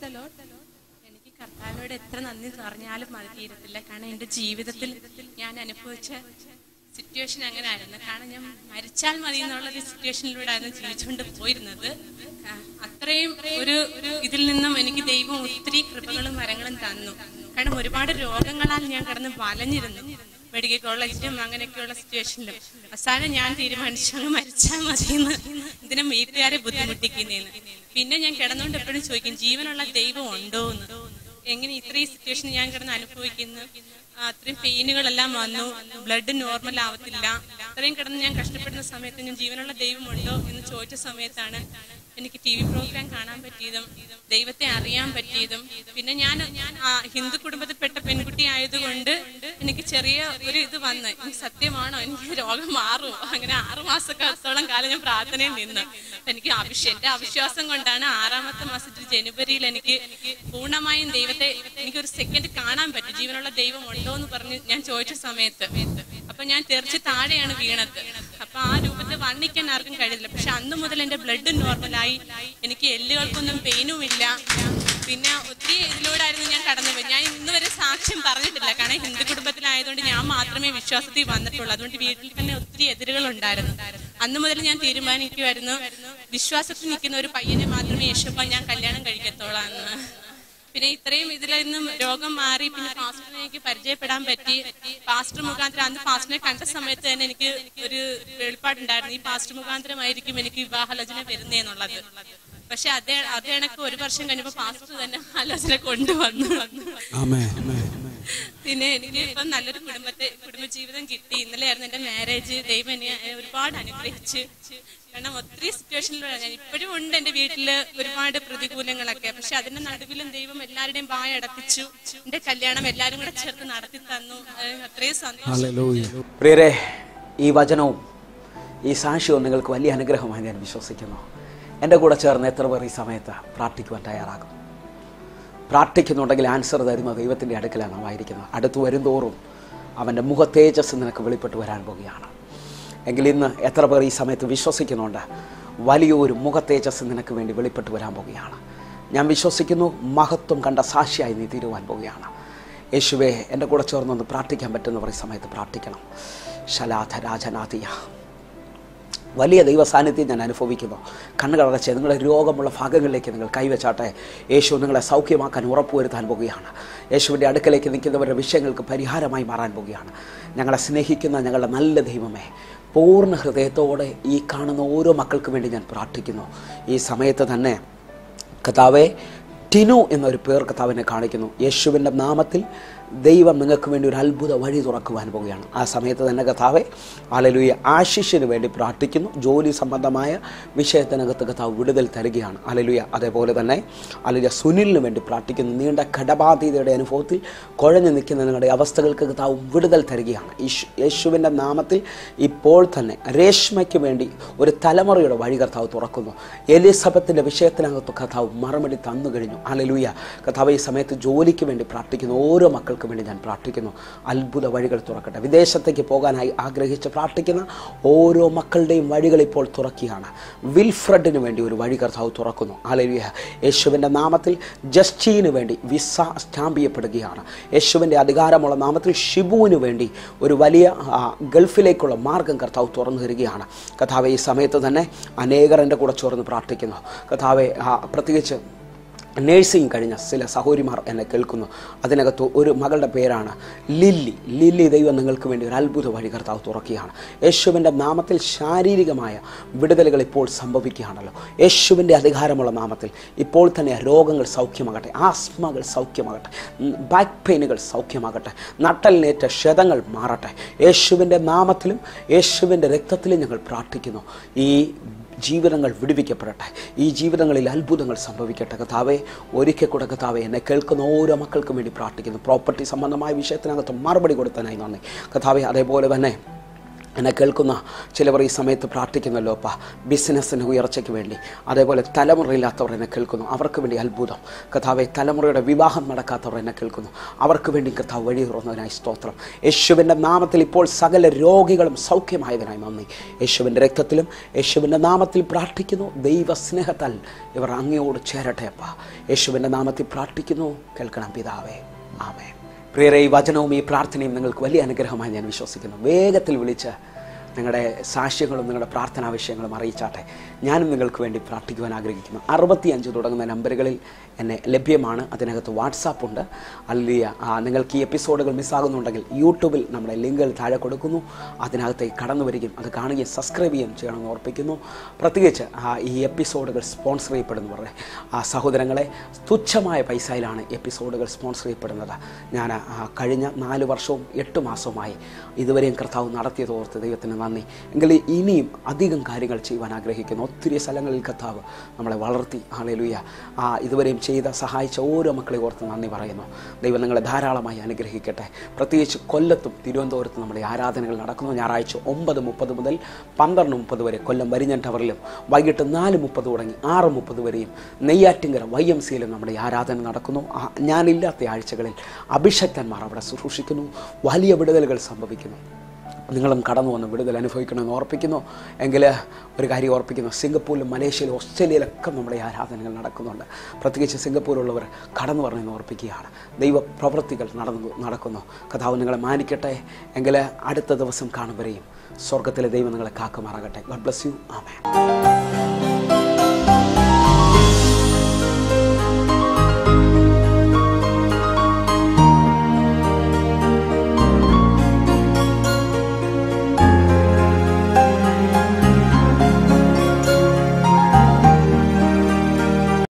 എനിക്ക് കർത്താവിനോട് എത്ര നന്ദി പറഞ്ഞാലും മതി തീരത്തില്ല കാരണം എൻ്റെ ജീവിതത്തിൽ ഞാൻ അനുഭവിച്ച സിറ്റുവേഷൻ അങ്ങനെ ആയിരുന്നു കാരണം ഞാൻ മരിച്ചാൽ മതി എന്നുള്ള ഒരു സിറ്റുവേഷനിലൂടെ ആയിരുന്നു ജീവിച്ചുകൊണ്ട് പോയിരുന്നത് ആ, അത്രയും ഒരു ഒരു ഇതിൽ നിന്നും എനിക്ക് ദൈവം ഒത്തിരി കൃപകളും വരങ്ങളും തന്നു കാരണം ഒരുപാട് രോഗങ്ങളാൽ ഞാൻ കിടന്ന് വലഞ്ഞിരുന്നു മെഡിക്കൽ കോളേജിലും അങ്ങനെയൊക്കെയുള്ള സിറ്റുവേഷനിലും അവസാനം ഞാൻ തീരുമാനിച്ചു അങ്ങ് മരിച്ചാൽ മതിയെന്ന് ഇതിനെ വീട്ടുകാരെ ബുദ്ധിമുട്ടിക്കുന്നേന്ന് പിന്നെ ഞാൻ കിടന്നുകൊണ്ട് എപ്പോഴും ചോദിക്കും ജീവനുള്ള ദൈവം ഉണ്ടോ എന്ന് എങ്ങനെ ഇത്രയും സിറ്റുവേഷൻ ഞാൻ കിടന്ന് അനുഭവിക്കുന്നു ആ, അത്രയും പെയിനുകളെല്ലാം വന്നു ബ്ലഡ് നോർമൽ ആവത്തില്ല അത്രയും കിടന്ന് ഞാൻ കഷ്ടപ്പെടുന്ന സമയത്ത് ഞാൻ ജീവനുള്ള ദൈവം ഉണ്ടോ എന്ന് ചോദിച്ച സമയത്താണ് എനിക്ക് ടി വി പ്രോഗ്രാം കാണാൻ പറ്റിയതും ദൈവത്തെ അറിയാൻ പറ്റിയതും പിന്നെ ഞാൻ ഞാൻ ആ, ഹിന്ദു കുടുംബത്തിൽപ്പെട്ട പെൺകുട്ടി ആയതുകൊണ്ട് എനിക്ക് ചെറിയ ഒരു ഇത് വന്ന് ഇനി സത്യമാണോ എനിക്ക് രോഗം മാറുമോ അങ്ങനെ ആറു മാസത്തോളം കാലം ഞാൻ പ്രാർത്ഥനയിൽ നിന്ന് എനിക്ക് അവിശ്വ എന്റെ അവിശ്വാസം കൊണ്ടാണ് ആറാമത്തെ മാസത്തിൽ ജനുവരിയിൽ എനിക്ക് പൂർണ്ണമായും ദൈവത്തെ എനിക്ക് ഒരു സെക്കൻഡ് കാണാൻ പറ്റും ജീവനുള്ള ദൈവം ഉണ്ടോ എന്ന് പറഞ്ഞ് ഞാൻ ചോദിച്ച സമയത്ത് അപ്പൊ ഞാൻ തെറിച്ച് താഴെയാണ് വീണത് അപ്പൊ ആ രൂപത്തെ വർണ്ണിക്കാൻ ആർക്കും കഴിയില്ല പക്ഷെ അന്ന് മുതൽ എന്റെ ബ്ലഡ് നോർമലായി എനിക്ക് എല്ലുകൾക്കൊന്നും പെയിനും ഇല്ല പിന്നെ ഒത്തിരി ഇതിലൂടെ ആയിരുന്നു ഞാൻ കടന്നു പോയി ഞാൻ ഇന്ന് വരെ സാക്ഷ്യം പറഞ്ഞിട്ടില്ല കാരണം ഹിന്ദു കുടുംബത്തിലായതുകൊണ്ട് ഞാൻ മാത്രമേ വിശ്വാസത്തിൽ വന്നിട്ടുള്ളൂ അതുകൊണ്ട് വീട്ടിൽ തന്നെ ഒത്തിരി എതിരുകൾ ഉണ്ടായിരുന്നു അന്ന് മുതൽ ഞാൻ തീരുമാനിക്കുമായിരുന്നു വിശ്വാസത്തിൽ നിൽക്കുന്ന ഒരു പയ്യനെ മാത്രമേ യേശുപ്പ ഞാൻ കല്യാണം കഴിക്കത്തോളാം എന്ന് പിന്നെ ഇത്രയും ഇതിൽ നിന്നും രോഗം മാറി പിന്നെ പാസ്റ്ററിനെ എനിക്ക് പരിചയപ്പെടാൻ പറ്റി പാസ്റ്റർ മുഖാന്തരം അന്ന് പാസ്റ്ററിനെ കണ്ട സമയത്ത് തന്നെ എനിക്ക് ഒരു വെളിപ്പാടുണ്ടായിരുന്നു ഈ പാസ്റ്റർ മുഖാന്തരമായിരിക്കും എനിക്ക് വിവാഹാലോചന വരുന്നേന്നുള്ളത് പക്ഷെ അതേ അതേ കണക്ക് ഒരു വർഷം കഴിഞ്ഞപ്പോ പാസ്റ്റർ തന്നെ ആലോചന കൊണ്ടുവന്നു പിന്നെ എനിക്ക് ഇപ്പം നല്ലൊരു കുടുംബത്തെ കുടുംബജീവിതം കിട്ടി ഇന്നലെയായിരുന്നു എന്റെ മാരേജ് ദൈവം എന്നെ ഒരുപാട് അനുഗ്രഹിച്ച് കാരണം ഒത്തിരി സിറ്റുവേഷനിലൂടെ ഞാൻ ഇപ്പോഴും ഉണ്ട് എന്റെ വീട്ടില് ഒരുപാട് പ്രതികൂലങ്ങളൊക്കെ പക്ഷെ അതിന്റെ നടുവിലും ദൈവം എല്ലാവരുടെയും വായ അടപ്പിച്ചു എന്റെ കല്യാണം എല്ലാരും കൂടെ ചേർത്ത് നടത്തി തന്നു ഏഹ് അത്രയും സന്തോഷം പ്രിയരെ ഈ വചനവും ഈ സാക്ഷ്യവും നിങ്ങൾക്ക് വലിയ അനുഗ്രഹമായി ഞാൻ വിശ്വസിക്കുന്നു എൻ്റെ കൂടെ ചേർന്ന് എത്ര പേർ ഈ സമയത്ത് പ്രാർത്ഥിക്കുവാൻ തയ്യാറാകും പ്രാർത്ഥിക്കുന്നുണ്ടെങ്കിൽ ആൻസർ തരുന്ന ദൈവത്തിൻ്റെ അടുക്കലാണ് നാം ആയിരിക്കുന്നത് അടുത്ത് വരുന്തോറും അവൻ്റെ മുഖത്തേജസ് നിനക്ക് വെളിപ്പെട്ട് വരാൻ പോവുകയാണ് എങ്കിൽ ഇന്ന് എത്ര പേർ ഈ സമയത്ത് വിശ്വസിക്കുന്നുണ്ട് വലിയൊരു മുഖത്തേജസ് നിനക്ക് വേണ്ടി വെളിപ്പെട്ട് വരാൻ പോവുകയാണ് ഞാൻ വിശ്വസിക്കുന്നു മഹത്വം കണ്ട സാക്ഷിയായി നീ തീരുവാൻ പോവുകയാണ് യേശുവെ എൻ്റെ കൂടെ ചേർന്നൊന്ന് പ്രാർത്ഥിക്കാൻ പറ്റുന്നവർ ഈ സമയത്ത് പ്രാർത്ഥിക്കണം ശലാധ രാജനാഥിയ വലിയ ദൈവ സാന്നിധ്യം ഞാൻ അനുഭവിക്കുന്നു കണ്ണുകളടച്ച് നിങ്ങളുടെ രോഗമുള്ള ഭാഗങ്ങളിലേക്ക് നിങ്ങൾ കൈവച്ചാട്ടെ യേശു നിങ്ങളെ സൗഖ്യമാക്കാൻ ഉറപ്പുവരുത്താൻ പോകുകയാണ് യേശുവിൻ്റെ അടുക്കലേക്ക് നിൽക്കുന്നവരുടെ വിഷയങ്ങൾക്ക് പരിഹാരമായി മാറാൻ പോകുകയാണ് ഞങ്ങളെ സ്നേഹിക്കുന്ന ഞങ്ങളുടെ നല്ല ദൈവമേ പൂർണ്ണ ഹൃദയത്തോടെ ഈ കാണുന്ന ഓരോ മക്കൾക്കും വേണ്ടി ഞാൻ പ്രാർത്ഥിക്കുന്നു ഈ സമയത്ത് തന്നെ കഥാവെ ടിനു എന്നൊരു പേർ കഥാവിനെ കാണിക്കുന്നു യേശുവിൻ്റെ നാമത്തിൽ ദൈവം നിങ്ങൾക്ക് വേണ്ടി ഒരു അത്ഭുത വഴി തുറക്കുവാൻ പോവുകയാണ് ആ സമയത്ത് തന്നെ കഥാവെ അലലുയ ആശിഷിന് വേണ്ടി പ്രാർത്ഥിക്കുന്നു ജോലി സംബന്ധമായ വിഷയത്തിനകത്ത് കഥാവ് വിടുതൽ തരികയാണ് അലലുയ അതേപോലെ തന്നെ അലലുയ സുനിലിന് വേണ്ടി പ്രാർത്ഥിക്കുന്നു നീണ്ട ഘടബാധ്യതയുടെ അനുഭവത്തിൽ കുഴഞ്ഞു നിൽക്കുന്ന നിങ്ങളുടെ അവസ്ഥകൾക്ക് കഥാവ് വിടുതൽ തരികയാണ് യേശു യേശുവിൻ്റെ നാമത്തിൽ ഇപ്പോൾ തന്നെ രേഷ്മയ്ക്ക് വേണ്ടി ഒരു തലമുറയുടെ വഴി കർത്താവ് തുറക്കുന്നു എലിസബത്തിൻ്റെ വിഷയത്തിനകത്ത് കഥാവ് മറുപടി തന്നു കഴിഞ്ഞു അലലുയ കഥാവ് ഈ സമയത്ത് ജോലിക്ക് വേണ്ടി പ്രാർത്ഥിക്കുന്നു ഓരോ മക്കൾക്കും വേണ്ടി ഞാൻ പ്രാർത്ഥിക്കുന്നു അത്ഭുത വഴികൾ തുറക്കട്ടെ വിദേശത്തേക്ക് പോകാനായി ആഗ്രഹിച്ച് പ്രാർത്ഥിക്കുന്ന ഓരോ മക്കളുടെയും വഴികൾ ഇപ്പോൾ തുറക്കുകയാണ് വിൽഫ്രഡിന് വേണ്ടി ഒരു വഴി കർത്താവ് തുറക്കുന്നു അലലുയ യേശുവിൻ്റെ നാമത്തിൽ ജസ്റ്റീന് വേണ്ടി വിസ സ്റ്റാമ്പ് ചെയ്യപ്പെടുകയാണ് യേശുവിൻ്റെ അധികാരമുള്ള നാമത്തിൽ ഷിബുവിന് വേണ്ടി ഒരു വലിയ ആ, ഗൾഫിലേക്കുള്ള മാർഗം കർത്താവ് തുറന്നു തരികയാണ് കഥാവെ ഈ സമയത്ത് തന്നെ അനേകർ എൻ്റെ കൂടെ ചേർന്ന് പ്രാർത്ഥിക്കുന്നു കഥാവെ ആ, പ്രത്യേകിച്ച് നേഴ്സിംഗ് കഴിഞ്ഞ ചില സഹോദരിമാർ എന്നെ കേൾക്കുന്നു അതിനകത്ത് ഒരു മകളുടെ പേരാണ് ലില്ലി ലില്ലി ദൈവം നിങ്ങൾക്ക് വേണ്ടി ഒരു അത്ഭുത വഴി കർത്താവ് തുറക്കുകയാണ് യേശുവിൻ്റെ നാമത്തിൽ ശാരീരികമായ വിടുതലുകൾ ഇപ്പോൾ സംഭവിക്കുകയാണല്ലോ യേശുവിൻ്റെ അധികാരമുള്ള നാമത്തിൽ ഇപ്പോൾ തന്നെ രോഗങ്ങൾ സൗഖ്യമാകട്ടെ ആസ്മകൾ സൗഖ്യമാകട്ടെ ബാക്ക് പെയിനുകൾ സൗഖ്യമാകട്ടെ നട്ടലിനേറ്റ ക്ഷതങ്ങൾ മാറട്ടെ യേശുവിൻ്റെ നാമത്തിലും യേശുവിൻ്റെ രക്തത്തിലും ഞങ്ങൾ പ്രാർത്ഥിക്കുന്നു ഈ ജീവിതങ്ങൾ വിടുവിക്കപ്പെടട്ടെ ഈ ജീവിതങ്ങളിൽ അത്ഭുതങ്ങൾ സംഭവിക്കട്ടെ കഥാവെ ഒരിക്കൽ കൂടെ കഥാവെ എന്നെ കേൾക്കുന്ന ഓരോ മക്കൾക്കും വേണ്ടി പ്രാർത്ഥിക്കുന്നു പ്രോപ്പർട്ടി സംബന്ധമായ വിഷയത്തിനകത്ത് മറുപടി കൊടുത്തനായി നന്ദി കഥാവെ അതേപോലെ തന്നെ എന്നെ കേൾക്കുന്ന ചിലവർ ഈ സമയത്ത് പ്രാർത്ഥിക്കുന്നല്ലോ അപ്പ ബിസിനസ്സിന് ഉയർച്ചയ്ക്ക് വേണ്ടി അതേപോലെ തലമുറയില്ലാത്തവർ എന്നെ കേൾക്കുന്നു അവർക്ക് വേണ്ടി അത്ഭുതം കഥാവെ തലമുറയുടെ വിവാഹം നടക്കാത്തവർ എന്നെ കേൾക്കുന്നു അവർക്ക് വേണ്ടി കഥാവ് വഴി തുറന്നതിനായി സ്തോത്രം യേശുവിൻ്റെ നാമത്തിൽ ഇപ്പോൾ സകല രോഗികളും സൗഖ്യമായതിനായി നന്ദി യേശുവിൻ്റെ രക്തത്തിലും യേശുവിൻ്റെ നാമത്തിൽ പ്രാർത്ഥിക്കുന്നു ദൈവസ്നേഹത്താൽ ഇവർ അങ്ങയോട് ചേരട്ടെ അപ്പ യേശുവിൻ്റെ നാമത്തിൽ പ്രാർത്ഥിക്കുന്നു കേൾക്കണം പിതാവേ ആമേ പ്രിയരെ ഈ വചനവും ഈ പ്രാർത്ഥനയും നിങ്ങൾക്ക് വലിയ അനുഗ്രഹമായി ഞാൻ വിശ്വസിക്കുന്നു വേഗത്തിൽ വിളിച്ച് നിങ്ങളുടെ സാക്ഷ്യങ്ങളും നിങ്ങളുടെ പ്രാർത്ഥനാ വിഷയങ്ങളും അറിയിച്ചാട്ടെ ഞാനും നിങ്ങൾക്ക് വേണ്ടി പ്രാർത്ഥിക്കുവാൻ ആഗ്രഹിക്കുന്നു അറുപത്തിയഞ്ച് തുടങ്ങുന്ന നമ്പറുകളിൽ എന്നെ ലഭ്യമാണ് അതിനകത്ത് വാട്സാപ്പ് ഉണ്ട് അല്ലിയ നിങ്ങൾക്ക് ഈ എപ്പിസോഡുകൾ മിസ്സാകുന്നുണ്ടെങ്കിൽ യൂട്യൂബിൽ നമ്മുടെ ലിങ്കുകൾ താഴെ കൊടുക്കുന്നു അതിനകത്തേക്ക് കടന്നു വരികയും അത് കാണുകയും സബ്സ്ക്രൈബ് ചെയ്യുകയും ചെയ്യണമെന്ന് ഓർപ്പിക്കുന്നു പ്രത്യേകിച്ച് ആ, ഈ എപ്പിസോഡുകൾ സ്പോൺസർ ചെയ്യപ്പെടുന്നവരുടെ ആ സഹോദരങ്ങളെ തുച്ഛമായ പൈസയിലാണ് എപ്പിസോഡുകൾ സ്പോൺസർ ചെയ്യപ്പെടുന്നത് ഞാൻ ആ, കഴിഞ്ഞ നാല് വർഷവും എട്ട് മാസവുമായി ഇതുവരെയും കർത്താവ് നടത്തിയത് ഓർത്ത് ദൈവത്തിന് നന്ദി എങ്കിൽ ഇനിയും അധികം കാര്യങ്ങൾ ചെയ്യുവാൻ ആഗ്രഹിക്കുന്നു ഒത്തിരി സ്ഥലങ്ങളിൽ കർത്താവ് നമ്മളെ വളർത്തി ആളെലുയ ആ ഇതുവരെയും ചെയ്ത സഹായിച്ച ഓരോ മക്കളെ ഓർത്ത് നന്ദി പറയുന്നു ദൈവം നിങ്ങളെ ധാരാളമായി അനുഗ്രഹിക്കട്ടെ പ്രത്യേകിച്ച് കൊല്ലത്തും തിരുവനന്തപുരത്തും നമ്മുടെ ആരാധനകൾ നടക്കുന്നു ഞായറാഴ്ച ഒമ്പത് മുപ്പത് മുതൽ പന്ത്രണ്ട് മുപ്പത് വരെ കൊല്ലം വരിഞ്ഞൻ ടവറിലും വൈകിട്ട് നാല് മുപ്പത് തുടങ്ങി ആറ് മുപ്പത് വരെയും നെയ്യാറ്റിങ്കര വൈ എം സിയിലും നമ്മുടെ ഈ ആരാധന നടക്കുന്നു ആ, ഞാനില്ലാത്ത ആഴ്ചകളിൽ അഭിഷക്തന്മാർ അവിടെ ശുശ്രൂഷിക്കുന്നു വലിയ വിടുതലുകൾ സംഭവിക്കുന്നു നിങ്ങളും കടന്നു വന്ന് വിടുതൽ അനുഭവിക്കണമെന്ന് ഓർപ്പിക്കുന്നു എങ്കിൽ ഒരു കാര്യം ഓർപ്പിക്കുന്നു സിംഗപ്പൂരിലും മലേഷ്യയിലും ഓസ്ട്രേലിയയിലൊക്കെ നമ്മുടെ ഈ ആരാധനകൾ നടക്കുന്നുണ്ട് പ്രത്യേകിച്ച് സിംഗപ്പൂരുള്ളവർ കടന്നു പറഞ്ഞെന്ന് ഓർപ്പിക്കുകയാണ് ദൈവ പ്രവൃത്തികൾ നടന്നു നടക്കുന്നു കഥാവ് നിങ്ങളെ മാനിക്കട്ടെ എങ്കിൽ അടുത്ത ദിവസം കാണും വരെയും സ്വർഗത്തിലെ ദൈവം നിങ്ങളെ കാക്കുമാറാകട്ടെ ഗഡ് ബ്ലസ് യു ആമേ